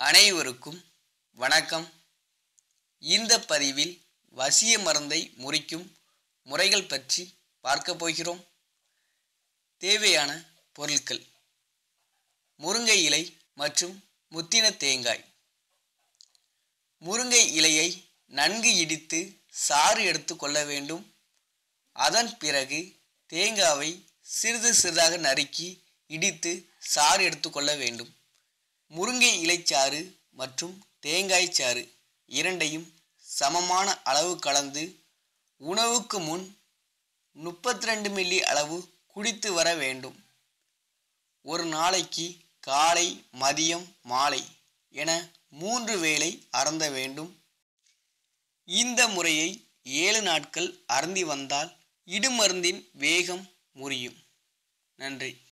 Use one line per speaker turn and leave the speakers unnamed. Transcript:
அனைவருக்கும் வணக்கம் இந்த பதிவில் வசிய மருந்தை முறிக்கும் முறைகள் பற்றி பார்க்க போகிறோம் தேவையான பொருட்கள் முருங்கை இலை மற்றும் முத்தின தேங்காய் முருங்கை இலையை நன்கு இடித்து சாறு எடுத்து கொள்ள வேண்டும் அதன் பிறகு தேங்காவை சிறிது சிறிதாக நறுக்கி இடித்து சாறு எடுத்துக்கொள்ள வேண்டும் முருங்கை இலைச்சாறு மற்றும் தேங்காய் சாறு இரண்டையும் சமமான அளவு கலந்து உணவுக்கு முன் முப்பத்தி ரெண்டு மில்லி அளவு குடித்து வர வேண்டும் ஒரு நாளைக்கு காலை மதியம் மாலை என மூன்று வேளை அருந்த வேண்டும் இந்த முறையை ஏழு நாட்கள் அருந்தி வந்தால் இடுமருந்தின் வேகம் முறியும் நன்றி